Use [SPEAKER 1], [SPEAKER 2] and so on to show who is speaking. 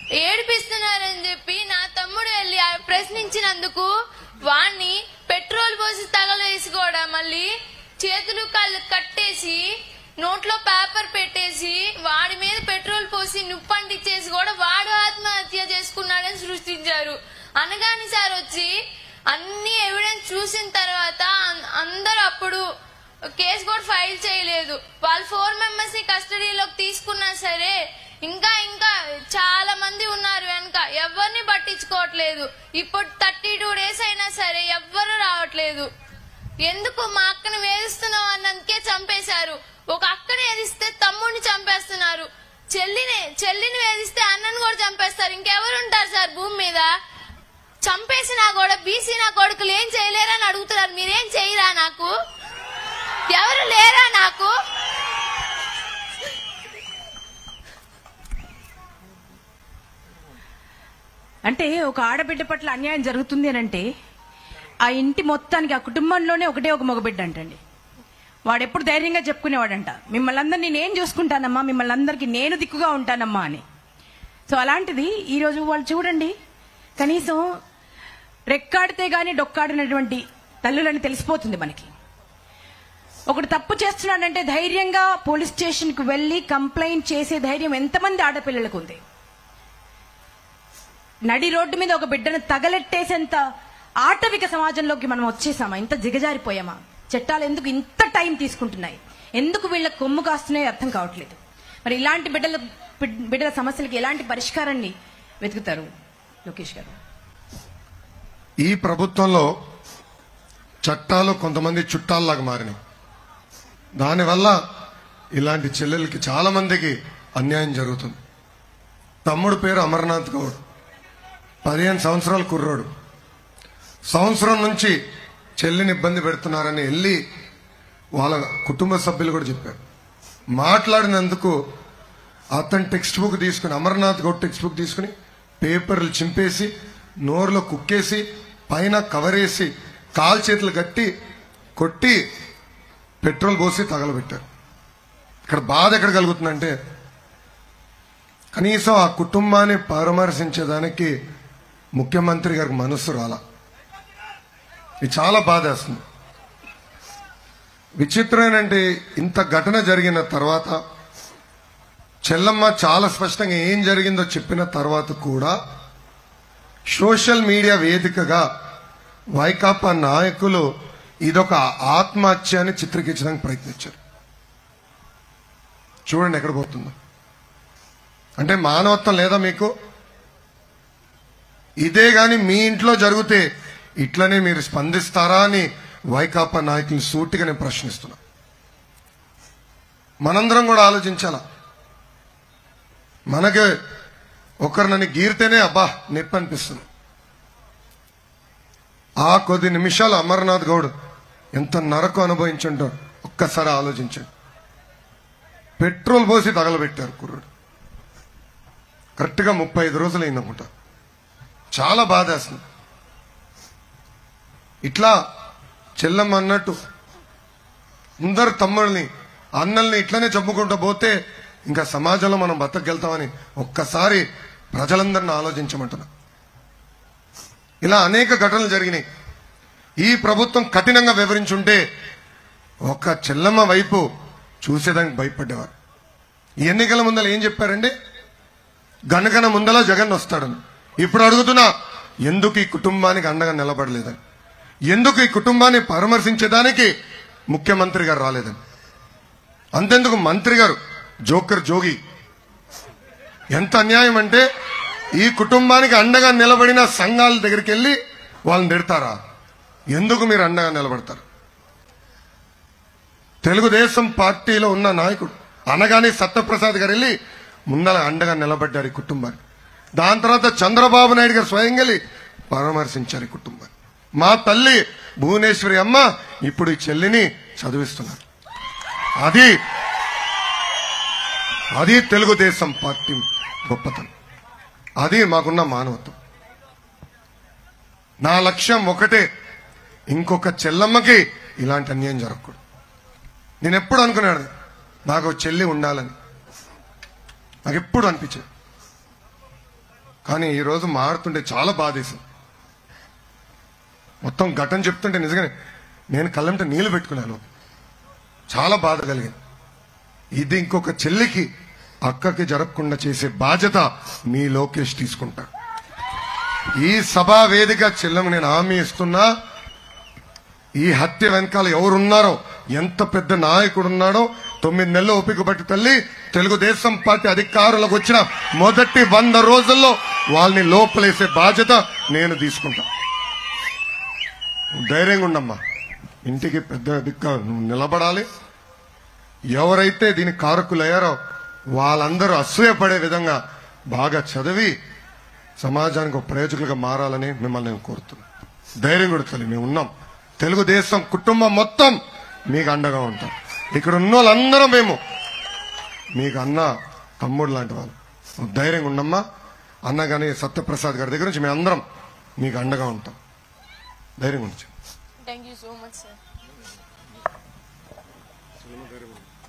[SPEAKER 1] ఏడిపిస్తున్నారని చెప్పి నా తమ్ముడు వెళ్ళి ఆ ప్రశ్నించినందుకు వాణ్ణి పెట్రోల్ పోసి తగలేసి కూడా మళ్ళీ చేతులు కాళ్ళు కట్టేసి నోట్లో పేపర్ పెట్టేసి వాడి మీద పెట్రోల్ పోసి నిప్పంటిచ్చేసి కూడా వాడు ఆత్మహత్య చేసుకున్నాడని సృష్టించారు అనగాని సార్ వచ్చి అన్ని ఎవిడెన్స్ చూసిన తర్వాత అం- అందరూ అప్పుడు కేసు కూడా ఫైల్ చేయలేదు వాళ్ళు ఫోర్ మెంబర్స్ ని కస్టడీలోకి తీసుకున్నా సరే ఇంకా ఇంకా చాలా మంది ఉన్నారు వెనక ఎవరిని పట్టించుకోవట్లేదు ఇప్పుడు థర్టీ టూ డేస్ అయినా సరే ఎవ్వరు రావట్లేదు ఎందుకు మా అక్కని వేధిస్తున్నావు అన్నందుకే చంపేశారు ఒక అక్కని వేధిస్తే తమ్ముడిని చంపేస్తున్నారు చెల్లిని చెల్లిని వేధిస్తే అన్నని కూడా చంపేస్తారు ఇంకెవరు ఉంటారు సార్ భూమి మీద చంపేసినా కూడా బీసీ నా కొడుకులు ఏం చేయలేరని అడుగుతున్నారు మీరేం చేయరా నాకు ఎవరు లేరా నాకు
[SPEAKER 2] అంటే ఒక ఆడబిడ్డ పట్ల అన్యాయం జరుగుతుంది అని అంటే ఆ ఇంటి మొత్తానికి ఆ కుటుంబంలోనే ఒకటే ఒక మగబిడ్డ అంటండి వాడు ఎప్పుడు ధైర్యంగా చెప్పుకునేవాడంట మిమ్మల్ని అందరినీ నేను చూసుకుంటానమ్మా మిమ్మల్ని అందరికీ నేను దిక్కుగా ఉంటానమ్మా అని సో అలాంటిది ఈరోజు వాళ్ళు చూడండి కనీసం రెక్కాడితే గాని డొక్కాడినటువంటి తల్లులని తెలిసిపోతుంది మనకి ఒకడు తప్పు చేస్తున్నాడంటే ధైర్యంగా పోలీస్ స్టేషన్ కు వెళ్లి కంప్లైంట్ చేసే ధైర్యం ఎంతమంది ఆడపిల్లలకు ఉంది నడి రోడ్డు మీద ఒక బిడ్డను తగలెట్టేసేంత ఆటవిక సమాజంలోకి మనం వచ్చేసామా ఇంత దిగజారిపోయామా చట్టాలు ఎందుకు ఇంత టైం తీసుకుంటున్నాయి ఎందుకు వీళ్ళ కొమ్ము కాస్తున్నాయో అర్థం కావట్లేదు మరి ఇలాంటి బిడ్డల బిడ్- బిడ్డల సమస్యలకి ఎలాంటి పరిష్కారాన్ని వెతుకుతారు లోకేష్ గారు
[SPEAKER 3] ఈ ప్రభుత్వంలో చట్టాలు కొంతమంది చుట్టాల్లాగా మారినాయి దానివల్ల ఇలాంటి చెల్లెలకి చాలా మందికి అన్యాయం జరుగుతుంది తమ్ముడు పేరు అమర్నాథ్ గౌడ్ పదిహేను సంవత్సరాల కుర్రోడు సంవత్సరం నుంచి చెల్లిని ఇబ్బంది పెడుతున్నారని వెళ్ళి వాళ్ళ కుటుంబ సభ్యులు కూడా చెప్పారు మాట్లాడినందుకు అతను టెక్స్ట్ బుక్ తీసుకుని అమర్నాథ్ గౌడ్ టెక్స్ట్ బుక్ తీసుకుని పేపర్లు చింపేసి నోరులో కుక్కేసి పైన కవరేసి కాలు చేతులు కట్టి కొట్టి పెట్రోల్ పోసి తగలబెట్టారు ఇక్కడ బాధ ఎక్కడ కలుగుతుందంటే కనీసం ఆ కుటుంబాన్ని పరామర్శించేదానికి ముఖ్యమంత్రి గారికి మనస్సు రాల ఇది చాలా బాధేస్తుంది విచిత్రం ఏంటంటే ఇంత ఘటన జరిగిన తర్వాత చెల్లమ్మ చాలా స్పష్టంగా ఏం జరిగిందో చెప్పిన తర్వాత కూడా సోషల్ మీడియా వేదికగా వైకాపా నాయకులు ఇదొక ఆత్మహత్య అని చిత్రీకరించడానికి ప్రయత్నించారు చూడండి ఎక్కడ పోతుందో అంటే మానవత్వం లేదా మీకు ఇదే గాని మీ ఇంట్లో జరిగితే ఇట్లనే మీరు స్పందిస్తారా అని వైకాపా నాయకులు సూటిగా నేను ప్రశ్నిస్తున్నా మనందరం కూడా ఆలోచించాలా మనకి ఒకరు నన్ను గీరితేనే అబ్బా నొప్పి అనిపిస్తుంది ఆ కొద్ది నిమిషాలు అమర్నాథ్ గౌడ్ ఎంత నరకు అనుభవించుంటో ఒక్కసారి ఆలోచించండి పెట్రోల్ పోసి తగలబెట్టారు కుర్రుడు కరెక్ట్గా ముప్పై ఐదు రోజులు అయిందనుకుంటా చాలా బాధేస్తుంది ఇట్లా చెల్లమ్మ అన్నట్టు అందరు తమ్ముళ్ళని అన్నల్ని ఇట్లనే చెప్పుకుంటూ పోతే ఇంకా సమాజంలో మనం బతకగలుగుతామని ఒక్కసారి ప్రజలందరిని ఆలోచించమంటున్నా ఇలా అనేక ఘటనలు జరిగినాయి ఈ ప్రభుత్వం కఠినంగా వివరించుంటే ఒక చెల్లమ్మ వైపు చూసేదానికి భయపడేవారు ఈ ఎన్నికల ముందర ఏం చెప్పారండి గనగన ముందల జగన్ వస్తాడని ఇప్పుడు అడుగుతున్నా ఎందుకు ఈ కుటుంబానికి అండగా నిలబడలేదని ఎందుకు ఈ కుటుంబాన్ని పరామర్శించడానికి ముఖ్యమంత్రి గారు రాలేదని అంతెందుకు మంత్రి గారు జోకర్ జోగి ఎంత అన్యాయం అంటే ఈ కుటుంబానికి అండగా నిలబడిన సంఘాల దగ్గరికి వెళ్ళి వాళ్ళని తిడతారా ఎందుకు మీరు అండగా నిలబడతారు తెలుగుదేశం పార్టీలో ఉన్న నాయకుడు అనగానే సత్యప్రసాద్ గారు వెళ్ళి ముందల అండగా నిలబడ్డారు ఈ కుటుంబాన్ని దాని తర్వాత చంద్రబాబు నాయుడు గారు స్వయంగా వెళ్ళి పరామర్శించారు ఈ కుటుంబాన్ని మా తల్లి భువనేశ్వరి అమ్మ ఇప్పుడు ఈ చెల్లిని చదివిస్తున్నారు అది అది తెలుగుదేశం పార్టీ గొప్పతనం అది మాకున్న మానవత్వం నా లక్ష్యం ఒకటే ఇంకొక చెల్లమ్మకి ఇలాంటి అన్యాయం జరగకూడదు నేను ఎప్పుడు అనుకున్నాడు నాకు ఒక చెల్లి ఉండాలని నాకు ఎప్పుడు అనిపించింది కానీ ఈ రోజు మారుతుంటే చాలా బాధేసింది మొత్తం ఘటన చెప్తుంటే నిజంగానే నేను కళ్ళంటే నీళ్లు పెట్టుకున్నాను చాలా బాధ కలిగింది ఇది ఇంకొక చెల్లికి అక్కకి జరగకుండా చేసే బాధ్యత మీ లోకేష్ తీసుకుంటారు ఈ సభా వేదిక చెల్లెము నేను హామీ ఇస్తున్నా ఈ హత్య వెనకాల ఎవరున్నారో ఎంత పెద్ద నాయకుడు ఉన్నాడో తొమ్మిది నెలలు ఓపిక పట్టి తల్లి తెలుగుదేశం పార్టీ అధికారులకు వచ్చిన మొదటి వంద రోజుల్లో వాళ్ళని లోపలేసే బాధ్యత నేను తీసుకుంటా నువ్వు ధైర్యంగా ఉండమ్మా ఇంటికి పెద్ద దిక్క నువ్వు నిలబడాలి ఎవరైతే దీని కారకులయ్యారో వాళ్ళందరూ అసూయపడే విధంగా బాగా చదివి సమాజానికి ఒక ప్రయోజకులుగా మారాలని మిమ్మల్ని నేను కోరుతున్నాను ధైర్యం కూడా తల్లి మేము ఉన్నాం తెలుగుదేశం కుటుంబం మొత్తం మీకు అండగా ఉంటాం ఇక్కడ ఉన్న వాళ్ళందరం మేము మీకు అన్న తమ్ముడు లాంటి వాళ్ళు నువ్వు ధైర్యంగా ఉండమ్మా అన్న కానీ సత్యప్రసాద్ గారి దగ్గర నుంచి మేము అందరం మీకు అండగా ఉంటాం ధైర్యంగా ఉంచు
[SPEAKER 1] thank you so much sir